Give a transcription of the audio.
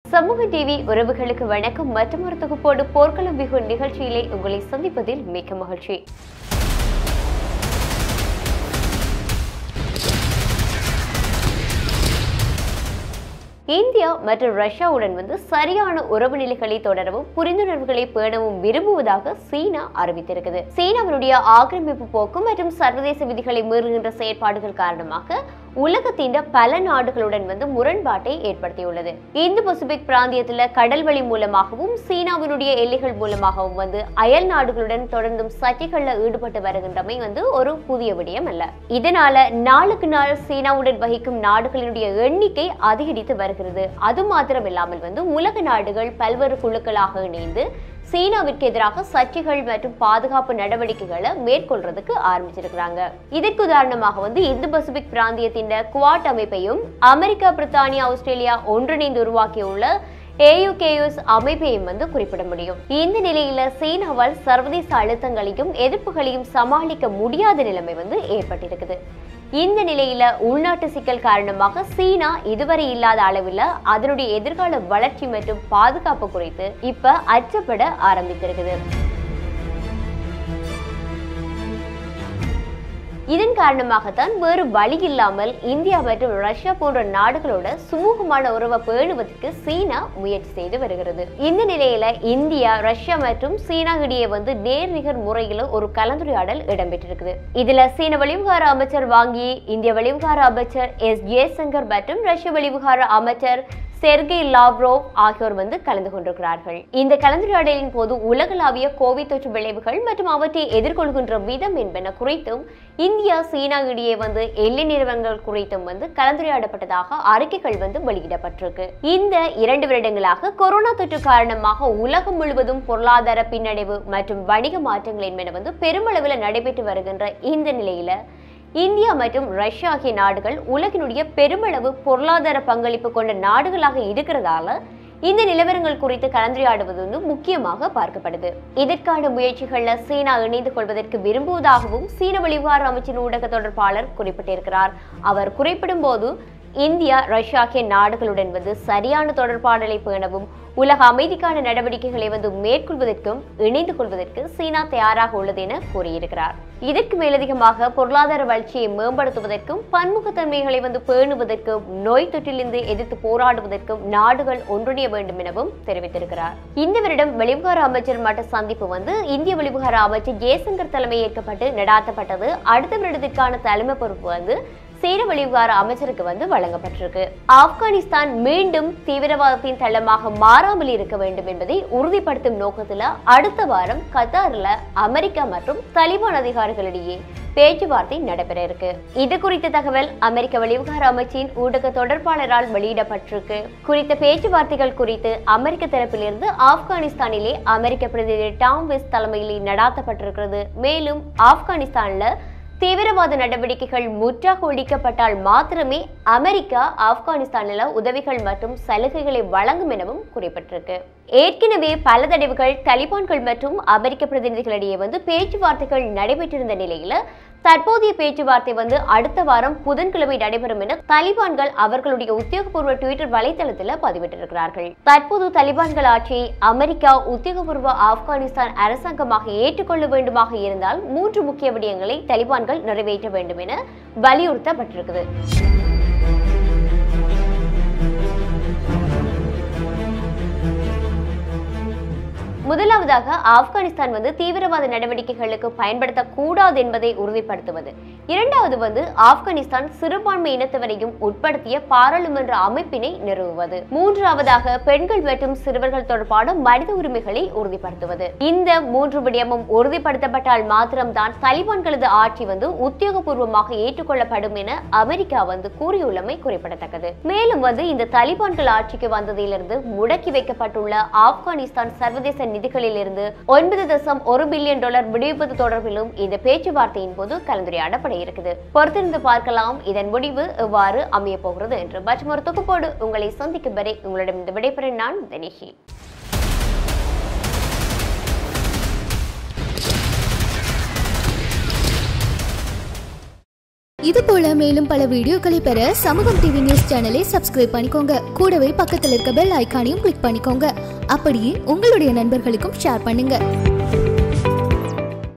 சமூக டிவி உறவுகளுக்கு வணக்கம் மற்றொரு தொகுப்போடு போர்க்களம் விகு நிகழ்ச்சியிலே உங்களை சந்திப்பதில் மிக்க மகிழ்ச்சி இந்தியா மற்றும் ரஷ்யாவுடன் வந்து சரியான உறவு நிலைகளை தொடரவும் புரிந்துணர்வுகளை பேணவும் விரும்புவதாக சீனா அறிவித்திருக்குது சீனாவினுடைய ஆக்கிரமிப்பு போக்கு மற்றும் சர்வதேச விதிகளை மீறுகின்ற செயற்பாடுகள் காரணமாக உலகத்தின் பல நாடுகளுடன் வந்து முரண்பாட்டை ஏற்படுத்தியுள்ளது இந்து பசிபிக் பிராந்தியத்துல கடல் வழி மூலமாகவும் சீனாவினுடைய எல்லைகள் மூலமாகவும் வந்து அயல் நாடுகளுடன் தொடர்ந்தும் சர்ச்சைகள்ல ஈடுபட்டு வருகின்றமை வந்து ஒரு புதிய விடயம் அல்ல இதனால நாளுக்கு நாள் சீனாவுடன் வகிக்கும் நாடுகளினுடைய எண்ணிக்கை அதிகரித்து வருகிறது அது மாத்திரமில்லாமல் வந்து உலக நாடுகள் பல்வேறு குழுக்களாக இணைந்து சீனாவிற்கு எதிராக சர்ச்சைகள் மற்றும் பாதுகாப்பு நடவடிக்கைகளை மேற்கொள்றதுக்கு ஆரம்பிச்சிருக்கிறாங்க இதற்கு உதாரணமாக வந்து இந்து பசிபிக் பிராந்தியத்தின் குவாட் அமைப்பையும் அமெரிக்கா பிரித்தானியா ஆஸ்திரேலியா ஒன்றிணைந்து உருவாக்கியுள்ள ஏயுகேயுஸ் அமைப்பையும் வந்து குறிப்பிட முடியும் இந்த நிலையில சீனாவால் சர்வதேச அழுத்தங்களையும் எதிர்ப்புகளையும் சமாளிக்க முடியாத நிலைமை வந்து ஏற்பட்டிருக்குது இந்த நிலையில உள்நாட்டு சிக்கல் காரணமாக சீனா இதுவரை இல்லாத அளவில் அதனுடைய எதிர்கால வளர்ச்சி மற்றும் பாதுகாப்பு குறித்து இப்ப அச்சப்பட ஆரம்பித்திருக்குது இதன் காரணமாகத்தான் வேறு வழி இல்லாமல் இந்தியா மற்றும் ரஷ்யா போன்ற நாடுகளோட சுமூகமான உறவை பேணுவதற்கு சீனா முயற்சி செய்து வருகிறது இந்த நிலையில இந்தியா ரஷ்யா மற்றும் சீனா இடையே வந்து நேர்நிகர் முறையில் ஒரு கலந்துரையாடல் இடம்பெற்றிருக்குது இதுல சீன வெளிவிவகார அமைச்சர் வாங்கி இந்திய வெளிவிவகார அமைச்சர் எஸ் ஜெய்சங்கர் மற்றும் ரஷ்ய வெளிவிவகார அமைச்சர் செர்கே லாவ்ரோவ் ஆகியோர் வந்து கலந்து கொண்டிருக்கிறார்கள் இந்த கலந்துரையாடலின் போது உலகளாவிய கோவிட் தொற்று விளைவுகள் மற்றும் அவற்றை எதிர்கொள்கின்ற விதம் என்பன குறித்தும் இந்தியா சீனா இடையே வந்து எல்லை நிறுவனங்கள் குறித்தும் வந்து கலந்துரையாடப்பட்டதாக அறிக்கைகள் வந்து வெளியிடப்பட்டிருக்கு இந்த இரண்டு வருடங்களாக கொரோனா தொற்று காரணமாக உலகம் முழுவதும் பொருளாதார பின்னடைவு மற்றும் வணிக மாற்றங்கள் என்பன வந்து பெருமளவில் நடைபெற்று வருகின்ற இந்த நிலையில இந்தியா மற்றும் ரஷ்யா ஆகிய நாடுகள் உலகினுடைய பெருமளவு பொருளாதார பங்களிப்பு கொண்ட நாடுகளாக இருக்கிறதால இந்த நிலவரங்கள் குறித்து கலந்துரையாடுவது வந்து முக்கியமாக பார்க்கப்படுது இதற்கான முயற்சிகள்ல சீனா இணைந்து கொள்வதற்கு விரும்புவதாகவும் சீன வெளிவிவகார அமைச்சின் ஊடக தொடர்பாளர் குறிப்பிட்டிருக்கிறார் அவர் குறிப்பிடும் போது இந்தியா ரஷ்யா ஆகிய நாடுகளுடன் வந்து சரியான தொடர்பாடலை பேணவும் உலக அமைதிக்கான நடவடிக்கைகளை வந்து மேற்கொள்வதற்கும் இணைந்து கொள்வதற்கு சீனா தயாராக உள்ளது என கூறியிருக்கிறார் இதற்கு மேலதிகமாக பொருளாதார வளர்ச்சியை மேம்படுத்துவதற்கும் பன்முகத்தன்மைகளை வந்து பேணுவதற்கும் நோய் தொற்றிலிருந்து எதிர்த்து போராடுவதற்கும் நாடுகள் ஒன்றிணைய வேண்டும் எனவும் தெரிவித்திருக்கிறார் இந்த வருடம் வெளிவிவகார அமைச்சர் மட்ட சந்திப்பு வந்து இந்திய வெளிவிவகார அமைச்சர் ஜெய்சங்கர் தலைமை ஏற்கப்பட்டு நடாத்தப்பட்டது அடுத்த வருடத்திற்கான தலைமை பொறுப்பு வந்து சீன வெளிவிவகார அமைச்சருக்கு வந்து வழங்கப்பட்டிருக்கு ஆப்கானிஸ்தான் மீண்டும் தீவிரவாதத்தின் தளமாக மாறாமல் இருக்க வேண்டும் என்பதை உறுதிப்படுத்தும் நோக்கத்துல அடுத்த வாரம் கத்தார்ல அமெரிக்கா மற்றும் தலிபான் அதிகாரிகளிடையே பேச்சுவார்த்தை நடைபெற இருக்கு இது குறித்த தகவல் அமெரிக்க வெளிவிவகார அமைச்சின் ஊடக தொடர்பாளரால் வெளியிடப்பட்டிருக்கு குறித்த பேச்சுவார்த்தைகள் குறித்து அமெரிக்க தரப்பிலிருந்து ஆப்கானிஸ்தானிலே அமெரிக்க பிரதிநிதி டாம் வெஸ் தலைமையில் நடாத்தப்பட்டிருக்கிறது மேலும் ஆப்கானிஸ்தான்ல தீவிரவாத நடவடிக்கைகள் முற்றாக ஒழிக்கப்பட்டால் மாத்திரமே அமெரிக்கா ஆப்கானிஸ்தானில் உதவிகள் மற்றும் சலுகைகளை வழங்கும் எனவும் குறிப்பிட்டிருக்கு ஏற்கனவே பல தடவைகள் தலிபான்கள் மற்றும் அமெரிக்க பிரதிநிதிகளிடையே வந்து பேச்சுவார்த்தைகள் நடைபெற்றிருந்த நிலையில தற்போதைய பேச்சுவார்த்தை வந்து அடுத்த வாரம் புதன்கிழமை நடைபெறும் என தலிபான்கள் அவர்களுடைய உத்தியோகபூர்வ ட்விட்டர் வலைதளத்தில் பதிவிட்டிருக்கிறார்கள் தற்போது தலிபான்கள் ஆட்சியை அமெரிக்கா உத்தியோகபூர்வ ஆப்கானிஸ்தான் அரசாங்கமாக ஏற்றுக்கொள்ள வேண்டுமாக இருந்தால் மூன்று முக்கிய விடயங்களை தலிபான்கள் நிறைவேற்ற வேண்டும் என வலியுறுத்தப்பட்டிருக்குது முதலாவதாக ஆப்கானிஸ்தான் வந்து தீவிரவாத நடவடிக்கைகளுக்கு பயன்படுத்தக்கூடாது என்பதை உறுதிப்படுத்துவது இரண்டாவது வந்து ஆப்கானிஸ்தான் சிறுபான்மை இனத்தவரையும் உட்படுத்திய பாராளுமன்ற அமைப்பினை நிறுவுவது மூன்றாவதாக பெண்கள் மற்றும் சிறுவர்கள் தொடர்பான மனித உரிமைகளை உறுதிப்படுத்துவது இந்த மூன்று விடயமும் உறுதிப்படுத்தப்பட்டால் மாத்திரம்தான் தலிபான்களது ஆட்சி வந்து உத்தியோகபூர்வமாக ஏற்றுக்கொள்ளப்படும் என அமெரிக்கா வந்து கூறியுள்ளமை குறிப்பிடத்தக்கது மேலும் வந்து இந்த தலிபான்கள் ஆட்சிக்கு வந்ததிலிருந்து முடக்கி வைக்கப்பட்டுள்ள ஆப்கானிஸ்தான் சர்வதேச நிதிகளிலிருந்து ஒன்பது தசம் ஒரு பில்லியன் டாலர் விடுவிப்பது தொடர்பிலும் இந்த பேச்சுவார்த்தையின் போது கலந்துரையாடப்பட இருக்குது பொறுத்திருந்து பார்க்கலாம் இதன் முடிவு எவ்வாறு அமைய போகிறது என்று மற்றும் ஒரு தொகுப்போடு உங்களை சந்திக்கும் வரை உங்களிடம் இந்த விடைபெற நான் தனிஷி இது போல மேலும் பல வீடியோக்களை பெற சமூகம் டிவி நியூஸ் சேனலை சப்ஸ்கிரைப் பண்ணிக்கோங்க கூடவே பக்கத்தில் இருக்க பெல் ஐகானையும் கிளிக் பண்ணிக்கோங்க அப்படியே உங்களுடைய நண்பர்களுக்கும் ஷேர் பண்ணுங்க